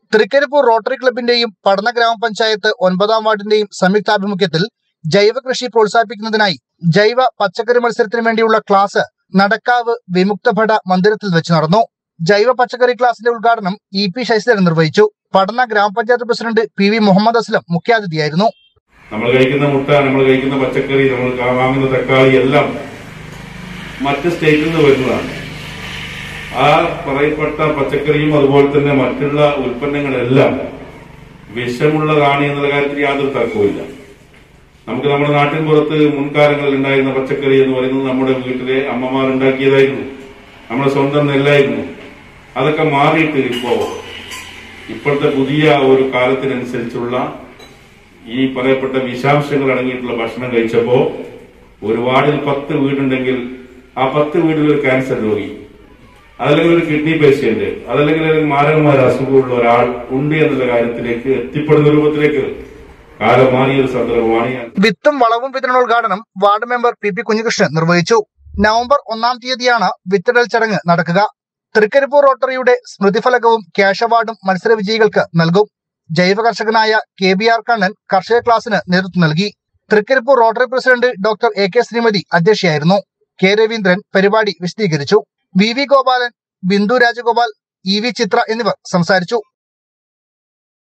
Trikaripur rotary ക്ലബിന്റെയും പഠന ഗ്രാമപഞ്ചായത്ത് ഒൻപതാം വാർഡിന്റെയും സംയുക്താഭിമുഖ്യത്തിൽ ജൈവ കൃഷി പ്രോത്സാഹിപ്പിക്കുന്നതിനായി ജൈവ പച്ചക്കറി മത്സരത്തിന് വേണ്ടിയുള്ള ക്ലാസ് നടക്കാവ് വിമുക്തഭട മന്ദിരത്തിൽ വെച്ച് നടന്നു ജൈവ പച്ചക്കറി ക്ലാസിന്റെ ഉദ്ഘാടനം ഇ പി ശശിധരൻ നിർവഹിച്ചു പഠന ഗ്രാമപഞ്ചായത്ത് president P V Muhammad Aslam മുഖ്യാതിഥിയായിരുന്നു നമ്മൾ കഴിക്കുന്ന മുട്ട നമ്മൾ കഴിക്കുന്ന പച്ചക്കറി നമ്മൾ കാ- വാങ്ങുന്ന തക്കാളി എല്ലാം മറ്റ് സ്റ്റേറ്റിൽ നിന്ന് വരുന്നതാണ് ആ പറയപ്പെട്ട പച്ചക്കറിയും അതുപോലെ തന്നെ മറ്റുള്ള ഉൽപ്പന്നങ്ങളെല്ലാം വിഷമുള്ളതാണ് എന്നുള്ള കാര്യത്തിൽ യാതൊരു തർക്കവുമില്ല നമുക്ക് നമ്മുടെ നാട്ടിൻ പുറത്ത് മുൻകാലങ്ങളിൽ ഉണ്ടായിരുന്ന പച്ചക്കറി എന്ന് പറയുന്നത് നമ്മുടെ വീട്ടിലെ അമ്മമാർ ഉണ്ടാക്കിയതായിരുന്നു നമ്മുടെ സ്വന്തം നെല്ലായിരുന്നു അതൊക്കെ മാറിയിട്ട് ഇപ്പോ ഇപ്പോഴത്തെ പുതിയ ഒരു കാലത്തിനനുസരിച്ചുള്ള ഈ പറയപ്പെട്ട വിഷാംശങ്ങൾ അടങ്ങിയിട്ടുള്ള ഭക്ഷണം കഴിച്ചപ്പോ ഒരു വാർഡിൽ പത്ത് വീടുണ്ടെങ്കിൽ ആ പത്ത് വീട്ടിൽ ഒരു ക്യാൻസർ രോഗി അതല്ലെങ്കിൽ ഒരു കിഡ്നി പേഷ്യന്റ് അതല്ലെങ്കിൽ ഒരു മാരകമായ അസുഖമുള്ള ഒരാൾ ഉണ്ട് എന്നുള്ള കാര്യത്തിലേക്ക് എത്തിപ്പെടുന്ന രൂപത്തിലേക്ക് കാലം മാറിയ ഒരു സന്ദർഭമാണ് ഞാൻ വിത്തും വളവും വിതരണോദ്ഘാടനം ward member P P Kunhikrishnan നിർവഹിച്ചു നവംബർ ഒന്നാം തീയതിയാണ് വിത്തിടൽ ചടങ്ങ് നടക്കുക തൃക്കരിപ്പൂർ റോട്ടറിയുടെ സ്മൃതിഫലകവും ക്യാഷ് അവാർഡും മത്സര വിജയികൾക്ക് നൽകും ജൈവ കർഷകനായ കെ ബി ആർ കണ്ണൻ കർഷക ക്ലാസിന് നേതൃത്വം നൽകി Trikaripur rotary president doctor A K Sreemathi അധ്യക്ഷയായിരുന്നു കെ രവീന്ദ്രൻ പരിപാടി വിശദീകരിച്ചു V V Gopalan Bindu Rajagopal E V Chithra എന്നിവർ സംസാരിച്ചു